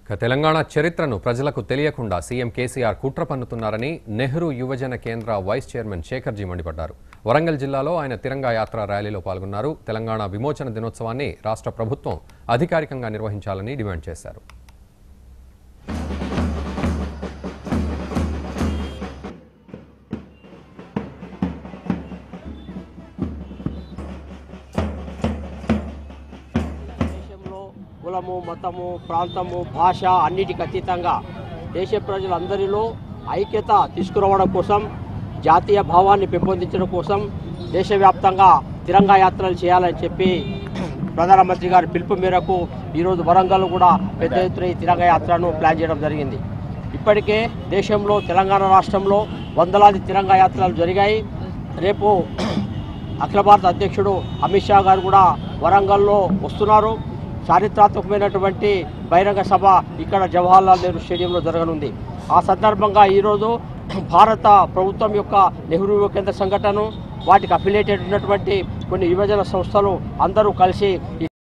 ఇక తెలంగాణ చరిత్రను ప్రజలకు తెలియకుండా సీఎం కేసీఆర్ కుట్ర పన్నుతున్నారని నెహ్రూ యువజన కేంద్ర వైస్ చైర్మన్ శేఖర్జీ మండిపడ్డారు వరంగల్ జిల్లాలో ఆయన తిరంగా యాత్ర ర్యాలీలో పాల్గొన్నారు తెలంగాణ విమోచన దినోత్సవాన్ని రాష్ట్ర ప్రభుత్వం అధికారికంగా నిర్వహించాలని డిమాండ్ చేశారు దేశంలో కులము మతము ప్రాంతము భాష అన్నిటికి అతీతంగా దేశ ప్రజలందరిలో ఐక్యత తీసుకురావడం కోసం జాతీయ భావాన్ని పెంపొందించడం కోసం దేశవ్యాప్తంగా తిరంగా యాత్రలు చేయాలని చెప్పి ప్రధానమంత్రి గారి పిలుపు మేరకు ఈరోజు వరంగల్ కూడా పెద్ద ఎత్తున ఈ తిరంగా యాత్రను ప్లాన్ చేయడం జరిగింది ఇప్పటికే దేశంలో తెలంగాణ రాష్ట్రంలో వందలాది తిరంగా యాత్రలు జరిగాయి రేపు అఖిల భారత అధ్యక్షుడు అమిత్ షా గారు కూడా వరంగల్లో వస్తున్నారు చారిత్రాత్మకమైనటువంటి బహిరంగ సభ ఇక్కడ జవహర్లాల్ నెహ్రూ స్టేడియంలో జరగనుంది ఆ సందర్భంగా ఈరోజు భారత ప్రభుత్వం యొక్క నెహ్రూ యువ కేంద్ర సంఘటన వాటికి అఫిలియేటెడ్ ఉన్నటువంటి కొన్ని యువజన సంస్థలు అందరూ కలిసి ఈ